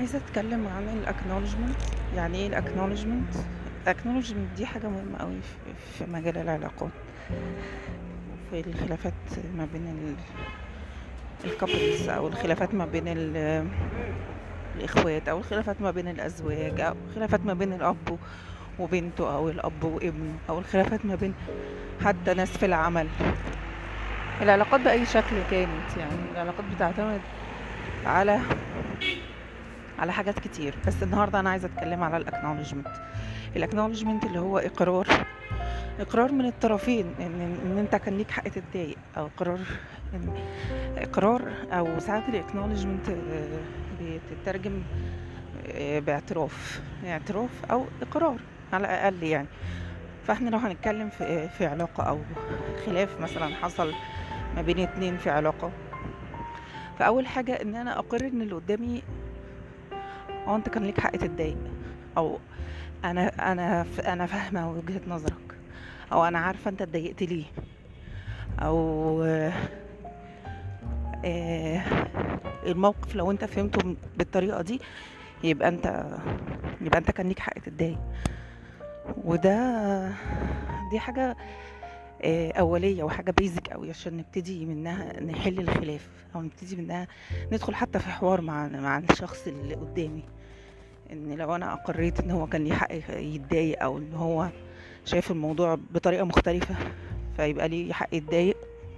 عايزة أتكلم عن الأكنولجمنت يعني إيه الأكنولجمنت الأكنولجمنت دي حاجة مهمة أوي في في مجال العلاقات في الخلافات ما بين الكابلز أو الخلافات ما بين ال- الإخوات أو الخلافات ما بين الأزواج أو الخلافات ما بين الأب وبنته أو الأب وابنه أو الخلافات ما بين حتى ناس في العمل العلاقات بأي شكل كانت يعني العلاقات بتعتمد على على حاجات كتير بس النهارده انا عايزه اتكلم على الاكنولجمنت الاكنولجمنت اللي هو اقرار اقرار من الطرفين ان ان انت كان ليك حق تتضايق او اقرار إن اقرار او ساعات الاكنولجمنت بتترجم آه، باعتراف اعتراف او اقرار على الاقل يعني فاحنا لو هنتكلم في في علاقه او خلاف مثلا حصل ما بين اتنين في علاقه فاول حاجه ان انا اقر ان اللي قدامي اه انت كان ليك حق تتضايق او انا انا ف- انا فاهمه وجهة نظرك او انا عارفه انت اتضايقت ليه او آه، آه، الموقف لو انت فهمته بالطريقه دي يبقى انت يبقى انت كان ليك حق تتضايق وده دي حاجه آه، أولية وحاجة بيزك أوي عشان نبتدي منها نحل الخلاف أو نبتدي منها ندخل حتى في حوار مع مع الشخص اللي قدامي ان لو انا اقريت ان هو كان ليه حق يتضايق او ان هو شايف الموضوع بطريقة مختلفة فيبقى ليه حق يتضايق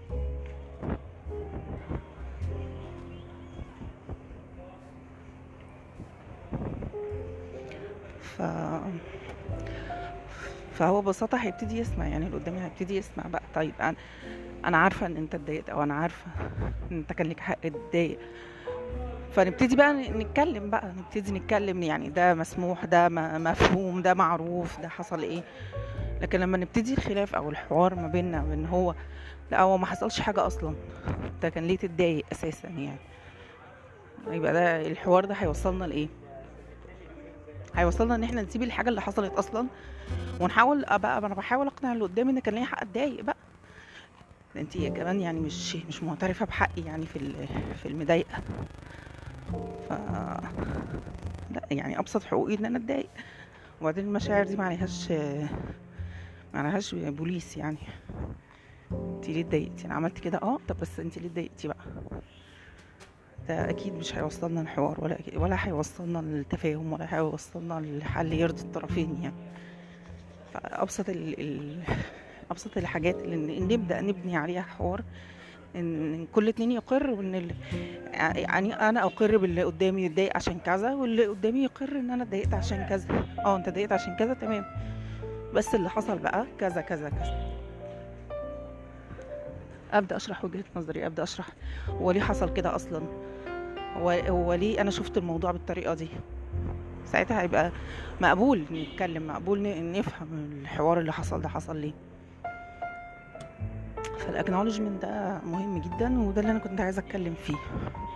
ف فهو ببساطة هيبتدي يسمع يعني اللي قدامي هيبتدي يسمع بقى طيب انا انا عارفة ان انت اتضايقت او انا عارفة ان انت كان ليك حق تتضايق فنبتدي بقى ن- نتكلم بقى نبتدي نتكلم يعني ده مسموح ده م- مفهوم ده معروف ده حصل ايه لكن لما نبتدي الخلاف او الحوار ما بيننا وان هو لا هو ما حصلش حاجة اصلا ده كان ليه تتضايق اساسا يعني يبقى ده الحوار ده هيوصلنا لايه هيوصلنا ان احنا نسيب الحاجة اللي حصلت اصلا ونحاول بقى انا بحاول اقنع اللي قدامي ان كان ليا حق اتضايق بقى انت كمان يعني مش مش معترفة بحقي يعني في ال- في المضايقة ف لا يعني ابسط حقوقي ان انا اتضايق وبعدين المشاعر دي معلهاش معلهاش بوليس يعني انت ليه اتضايقتي انا عملت كده اه طب بس انت ليه اتضايقتي بقى ده اكيد مش هيوصلنا لحوار ولا ولا هيوصلنا للتفاهم ولا هيوصلنا لحل يرضي الطرفين يعني فابسط ال... ال... ابسط الحاجات اللي ن- نبدا نبني عليها حوار ان كل اتنين يقر وان ال... يعني انا اقر باللي قدامي يتضايق عشان كذا واللي قدامي يقر ان انا اتضايقت عشان كذا اه انت اتضايقت عشان كذا تمام بس اللي حصل بقى كذا كذا كذا ابدا اشرح وجهة نظري ابدا اشرح هو ليه حصل كده اصلا هو هو ليه انا شفت الموضوع بالطريقه دي ساعتها هيبقى مقبول نتكلم مقبول ن- نفهم الحوار اللي حصل ده حصل ليه فالاكنولجمنت ده مهم جدا وده اللي انا كنت عايزه اتكلم فيه